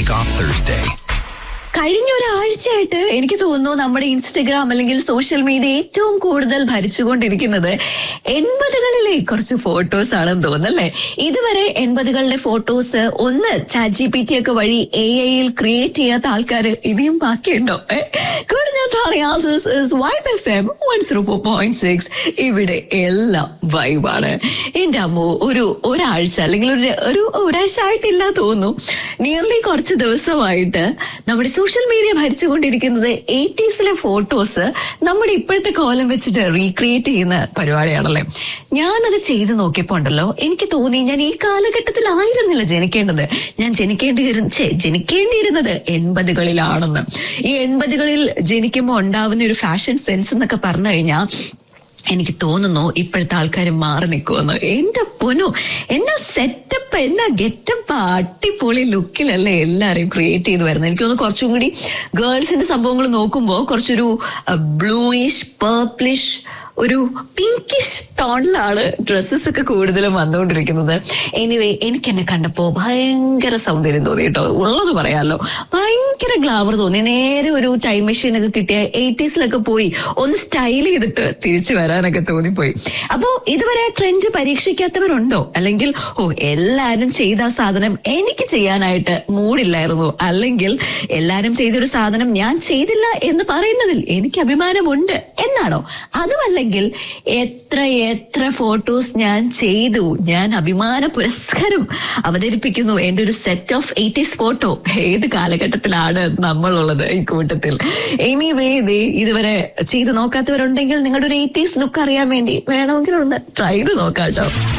Take off Thursday. കഴിഞ്ഞ ഒരാഴ്ചയായിട്ട് എനിക്ക് തോന്നുന്നു നമ്മുടെ ഇൻസ്റ്റഗ്രാം അല്ലെങ്കിൽ സോഷ്യൽ മീഡിയ ഏറ്റവും കൂടുതൽ ഭരിച്ചുകൊണ്ടിരിക്കുന്നത് എൺപതുകളിലെ കുറച്ച് ഫോട്ടോസ് ആണെന്ന് തോന്നുന്നല്ലേ ഇതുവരെ എൺപതുകളുടെ ഫോട്ടോസ് ഒന്ന് ചാറ്റ് ജി പി ടി ഒക്കെ വഴി എ ഐയിൽ ക്രിയേറ്റ് ചെയ്യാത്ത ആൾക്കാർ ഇനിയും ബാക്കിയുണ്ടോ vibe F M one zero four point six ഇവിടെ എല്ലാം വൈബാണ് എന്റെ അമ്മു ഒരു ഒരാഴ്ച അല്ലെങ്കിൽ ഒരു ഒരു ഒരാഴ്ച ആയിട്ടില്ല തോന്നുന്നു നിയർലി കുറച്ച് ദിവസമായിട്ട് നമ്മുടെ സോഷ്യൽ മീഡിയ ഭരിച്ചുകൊണ്ടിരിക്കുന്നത് എയ്റ്റീസിലെ ഫോട്ടോസ് നമ്മുടെ ഇപ്പോഴത്തെ കോലം വെച്ചിട്ട് റീക്രിയേറ്റ് ചെയ്യുന്ന പരിപാടിയാണല്ലേ ഞാനത് ചെയ്ത് നോക്കിയപ്പോ ഉണ്ടല്ലോ എനിക്ക് തോന്നി ഞാൻ ഈ കാലഘട്ടത്തിലായിരുന്നില്ല ജനിക്കേണ്ടത് ഞാൻ ജനിക്കേണ്ടിയിരുന്ന ഛെ, ജനിക്കേണ്ടിയിരുന്നത് എൺപതുകളിലാണെന്ന് ഈ എൺപതുകളിൽ ജനിക്കുമ്പോൾ ഉണ്ടാവുന്ന ഒരു ഫാഷൻ സെൻസ് എന്നൊക്കെ പറഞ്ഞു കഴിഞ്ഞാൽ എനിക്ക് തോന്നുന്നു ഇപ്പോഴത്തെ ആൾക്കാർ മാറി നിൽക്കുമെന്ന് എന്റെ പൊന്നു എന്നാ സെറ്റപ്പ് എന്നാ ഗെറ്റപ്പ് അടിപൊളി ലുക്കിലല്ലേ എല്ലാരെയും ക്രിയേറ്റ് ചെയ്ത് വരുന്നത് എനിക്ക് തോന്നുന്നു കുറച്ചും കൂടി ഗേൾസിന്റെ സംഭവങ്ങൾ നോക്കുമ്പോൾ കുറച്ചൊരു ബ്ലൂയിഷ് പേർപ്പിളിഷ് ഒരു പിങ്കിഷ് ടോണിലാണ് ഡ്രസ്സസ് ഒക്കെ കൂടുതലും വന്നുകൊണ്ടിരിക്കുന്നത് എനിവേ എനിക്ക് എന്നെ കണ്ടപ്പോ ഭയങ്കര സൗന്ദര്യം തോന്നി കേട്ടോ ഉള്ളത് പറയാലോ ഭയങ്കര ഗ്ലാമർ തോന്നി നേരെ ഒരു ടൈം മെഷീൻ ഒക്കെ കിട്ടിയ എയ്റ്റീസിലൊക്കെ പോയി ഒന്ന് സ്റ്റൈൽ ചെയ്തിട്ട് തിരിച്ചു വരാനൊക്കെ തോന്നിപ്പോയി അപ്പോ ഇതുവരെ ട്രെൻഡ് പരീക്ഷിക്കാത്തവരുണ്ടോ അല്ലെങ്കിൽ ഓ എല്ലാരും ചെയ്ത ആ സാധനം എനിക്ക് ചെയ്യാനായിട്ട് മൂടില്ലായിരുന്നു അല്ലെങ്കിൽ എല്ലാരും ചെയ്തൊരു സാധനം ഞാൻ ചെയ്തില്ല എന്ന് പറയുന്നതിൽ എനിക്ക് അഭിമാനമുണ്ട് എന്നാണോ അതുമല്ലെങ്കിൽ എത്ര എത്ര ഫോട്ടോസ് ഞാൻ ചെയ്തു ഞാൻ അഭിമാന പുരസ്കാരം അവതരിപ്പിക്കുന്നു എന്റെ ഒരു സെറ്റ് ഓഫ് എയ്റ്റീസ് ഫോട്ടോ ഏത് കാലഘട്ടത്തിലാണ് നമ്മളുള്ളത് ഈ കൂട്ടത്തിൽ എനിവേ ദേ ഇതുവരെ ചെയ്ത് നോക്കാത്തവരുണ്ടെങ്കിൽ നിങ്ങളുടെ ഒരു എയ്റ്റീസ് ലുക്ക് അറിയാൻ വേണ്ടി വേണമെങ്കിൽ ഒന്ന് ട്രൈ ചെയ്ത് നോക്കാം കേട്ടോ